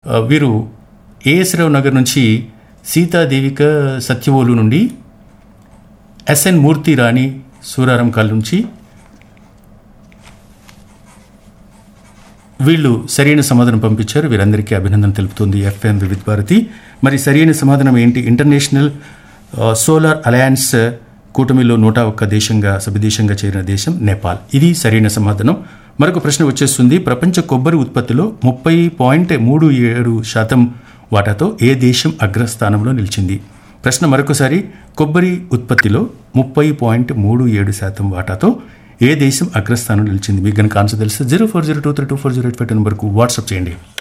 ఆ, వీరు ఏఎస్ రావు నగర్ నుంచి సీతాదేవిక సత్యవోలు నుండి ఎస్ఎన్ మూర్తి రాణి సూరారం కాల్ నుంచి వీళ్ళు సరైన సమాధానం పంపించారు వీరందరికీ అభినందన తెలుపుతుంది ఎఫ్ఎం వివిధ భారతి మరి సరైన సమాధానం ఏంటి ఇంటర్నేషనల్ ఆ, సోలార్ అలయన్స్ కూటమిలో నూట ఒక్క దేశంగా సభ్యదేశంగా చేరిన దేశం నేపాల్ ఇది సరైన సమాధానం మరొక ప్రశ్న వచ్చేస్తుంది ప్రపంచ కొబ్బరి ఉత్పత్తిలో ముప్పై పాయింట్ మూడు ఏడు శాతం వాటాతో ఏ దేశం అగ్రస్థానంలో నిలిచింది ప్రశ్న మరొకసారి కొబ్బరి ఉత్పత్తిలో ముప్పై పాయింట్ మూడు ఏడు శాతం వాటాతో ఏ దేశం అగ్రస్థానం నిలిచింది మీకు కనుక ఆన్సర్ తెలిస్తే zero four zero two three two four zero eight five నెంబర్కు వాట్సాప్ చేయండి